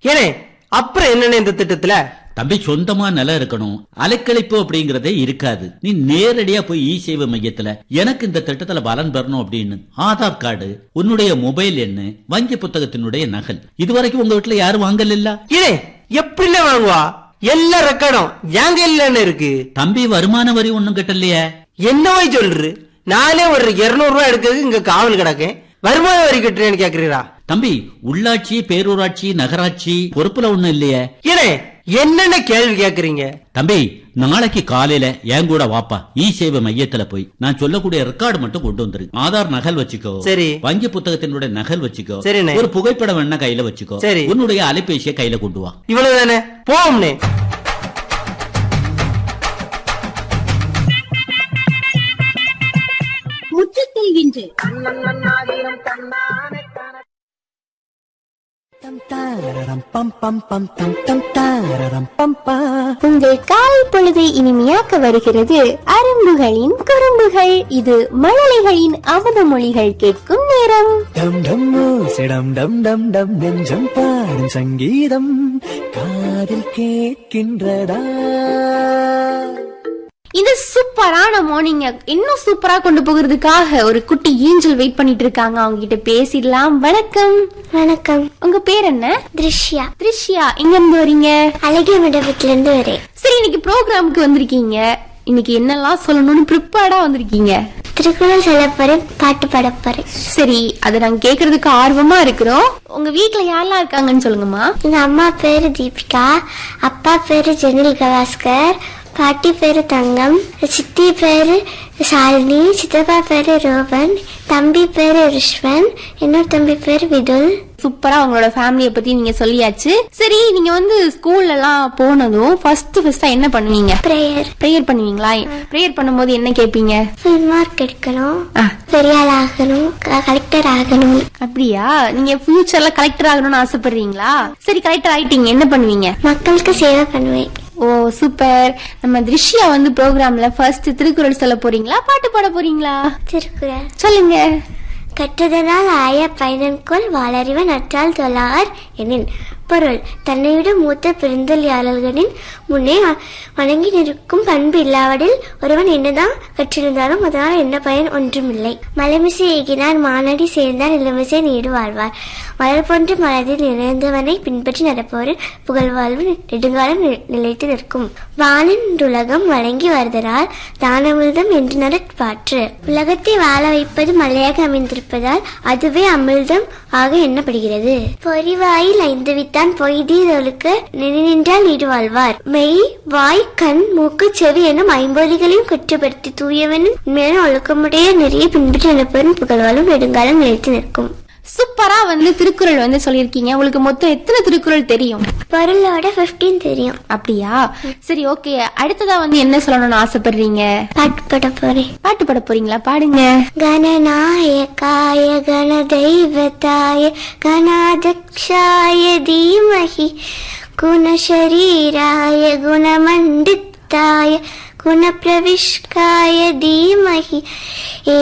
ஏனே அப்புறம் என்னண்ணே இந்த திட்டத்துல தம்பி சொந்தமா நிலம் இருக்கணும் அலைக்கழிப்பு அப்படிங்கறதே இருக்காது நீ நேரடியா போய் இ சேவை மையத்துல எனக்கு இந்த திட்டத்துல பலன் பெறணும் அப்படின்னு ஆதார் கார்டு உன்னுடைய மொபைல் எண்ணு வங்கி புத்தகத்தினுடைய நகல் இதுவரைக்கும் உங்க வீட்டுல யாரும் வாங்கல ஏனே எப்படிண்ணே வாங்குவா எல்லா ரெக்கார்டும் என் கையில இருக்கு தம்பி வருமான வரி ஒண்ணும் கட்டலையே என்னவை சொல்று நானே ஒரு இருநூறு ரூபாய் எடுக்கிறதுக்கு இங்க காவல் கிடக்கேன் வருமான வரி கட்டுறேன்னு கேக்குறீரா தம்பி உள்ளாட்சி பேரூராட்சி நகராட்சி பொறுப்புல ஒண்ணும் இல்லையே ஏனே என்னென்ன கேள்வி கேக்குறீங்க தம்பி நாளைக்கு காலையில என் கூட வாப்பா இ சேவை மையத்துல போய் நான் சொல்லக்கூடிய ரெக்கார்டு மட்டும் கொண்டு வந்துரு ஆதார் நகல் வச்சுக்கோ சரி. வங்கி புத்தகத்தினுடைய நகல் வச்சுக்கோ சரிண்ணே. ஒரு புகைப்படம் வேணா கையில வச்சுக்கோ சரி. உன்னுடைய அலைபேசியை கையில கொண்டு வா இவ்வளவுதானே போவோம்னே முற்றத்தில் இன்று உங்கள் காலை பொழுதை இனிமையாக்க வருகிறது அரும்புகளின் குறும்புகள் இது மழலைகளின் அமுத மொழிகள் கேட்கும் நேரம் டம் டம் சிடம் டம் டம் டம் நெஞ்சம் பாடும் சங்கீதம் காதில் கேட்கின்றதா இந்த சூப்பரான மார்னிங் இன்னும் சூப்பரா கொண்டு போகிறதுக்காக ஒரு குட்டி ஏஞ்சல் வெயிட் பண்ணிட்டு இருக்காங்க அவங்க கிட்ட பேசிடலாம் வணக்கம் வணக்கம் உங்க பேர் என்ன திருஷ்யா த்ரிஷ்யா எங்க இருந்து வரீங்க அழகிய மண்டபத்துல இருந்து வரேன் சரி இன்னைக்கு ப்ரோக்ராமுக்கு வந்திருக்கீங்க இன்னைக்கு என்னெல்லாம் சொல்லணும்னு ப்ரிப்பேர்டா வந்திருக்கீங்க திருக்குறள் சொல்ல போறேன் பாட்டு பாட போறேன் சரி அதை நாங்க கேக்குறதுக்கு ஆர்வமா இருக்கிறோம் உங்க வீட்ல யாரெல்லாம் இருக்காங்கன்னு சொல்லுங்கம்மா எங்க அம்மா பேரு தீபிகா அப்பா பேரு ஜெனில் கவாஸ்கர் பாட்டி பேரு தங்கம் சித்தி பேரு ஷாலினி சித்தப்பா பேரு ரோபன் தம்பி பேரு ரிஷ்வன் இன்னொரு தம்பி பேரு விதுல் சூப்பரா உங்களோட ஃபேமிலிய பத்தி நீங்க சொல்லியாச்சு சரி நீங்க வந்து ஸ்கூல்ல எல்லாம் போனதும் ஃபர்ஸ்ட் ஃபர்ஸ்டா என்ன பண்ணுவீங்க பிரேயர் ப்ரேயர் பண்ணுவீங்களா ப்ரேயர் பண்ணும்போது என்ன கேட்பீங்க ஃபுல் மார்க் எடுக்கணும் ஆ. பெரிய ஆள் ஆகணும் கலெக்டர் ஆகணும் அப்படியா நீங்க ஃபியூச்சர்ல கலெக்டர் ஆகணும்னு ஆசைப்படுறீங்களா சரி கலெக்டர் ஆயிட்டீங்க என்ன பண்ணுவீங்க மக்களுக்கு சேவை பண்ணுவேன் ஓ சூப்பர் நம்ம திருஷ்யா வந்து ப்ரோக்ராம்ல ஃபர்ஸ்ட் திருக்குறள் சொல்ல போறீங்களா பாட்டு பாட போறீங்களா திருக்குறள் சொல்லுங்க கற்றதனால் ஆய பயனன்கொள் வாளறிவன் அற்றால் தொழார் எனின் பொருள் தன்னைவிட மூத்த பெருந்தொழிலாளர்களின் முன்னே வ- வணங்கி நிற்கும் பண்பு இல்லாவிடில் ஒருவன் என்னதான் கற்றிருந்தாலும் அதனால் என்ன பயன் ஒன்றுமில்லை மலைமிசை ஏகினார் மானடி சேர்ந்தார் இளமிசை நீடு வாழ்வார் மலர் போன்ற மலரில் நிறைந்தவனை பின்பற்றி நடப்பவரின் புகழ்வாழ்வு நெடுங்காலம் நி- நிலைத்து நிற்கும் வானின்றுலகம் வழங்கி வருதலால் தானமிர்தம் என்று நடப்பாற்று உலகத்தை வாழ வைப்பது மலையாக அமைந்திருப்பதால் அதுவே அமிர்தம் ஆக எண்ணப்படுகிறது பொறிவாயில் ஐந்து வித்தான் பொய்தீரொழுக்கு நின்றால் நீடு வாழ்வார் மெய் வாய் கண் மூக்கு செவி எனும் ஐம்பொலிகளையும் குற்றப்படுத்தி தூயவனும் உண்மையான ஒழுக்கமுடைய நிறைய பின்பற்றி நடப்பவரும் புகழ்வாலும் நெடுங்காலம் நிலைத்து நிற்கும் சூப்பரா வந்து திருக்குறள் வந்து சொல்லியிருக்கீங்க உங்களுக்கு மொத்தம் எத்தனை திருக்குறள் தெரியும் பொருளோட 15 தெரியும் அப்படியா சரி ஓகே அடுத்ததா வந்து என்ன சொல்லணும்னு ஆசைப்படுறீங்க பாட்டு பாட போறேன் பாட்டு பாட போறீங்களா பாடுங்க गणनायकाय गणदैवताय गणाध्यक्षाय धीमहि गुणशरीराय गुणमण्डिताय गुणप्रविष्काय धीमहि